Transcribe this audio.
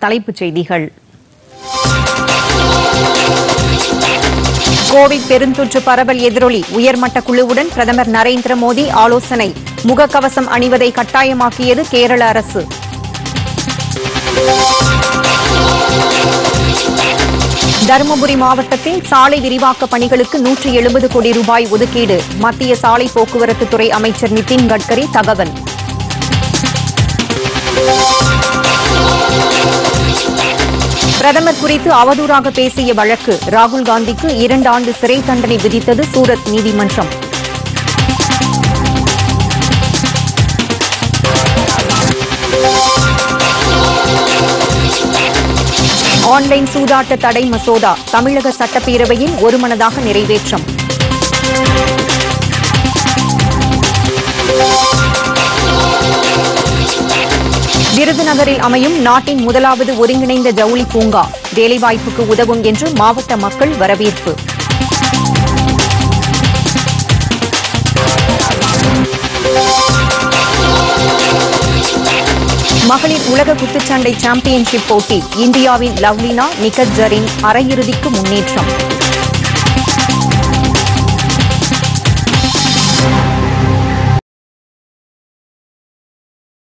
தலைப்புச் செய்திகள் கோவிட் பெருந்தொற்று பரவல் எதிரொலி உயர்மட்ட குழுவுடன் பிரதமர் நரேந்திர மோடி ஆலோசனை முகக்கவசம் அணிவதை கட்டாயமாக்கியது கேரள அரசு தருமபுரி மாவட்டத்தில் சாலை விரிவாக்க பணிகளுக்கு நூற்றி எழுபது கோடி ரூபாய் ஒதுக்கீடு மத்திய சாலை போக்குவரத்து துறை அமைச்சர் நிதின் கட்கரி தகவல் பிரதமர் குறித்து அவதூறாக பேசிய வழக்கு ராகுல் காந்திக்கு இரண்டு ஆண்டு சிறை தண்டனை விதித்தது சூரத் நீதிமன்றம் ஆன்லைன் சூதாட்ட தடை மசோதா தமிழக சட்டப்பேரவையில் ஒருமனதாக நிறைவேற்றம் விருதுநகரில் அமையும் நாட்டின் முதலாவது ஒருங்கிணைந்த ஜவுளி பூங்கா வேலைவாய்ப்புக்கு உதவும் என்று மாவட்ட மக்கள் வரவேற்பு மகளிர் உலக குத்துச்சண்டை சாம்பியன்ஷிப் போட்டி இந்தியாவின் லவ்லினா நிகத் ஜரின் அரையிறுதிக்கு முன்னேற்றம்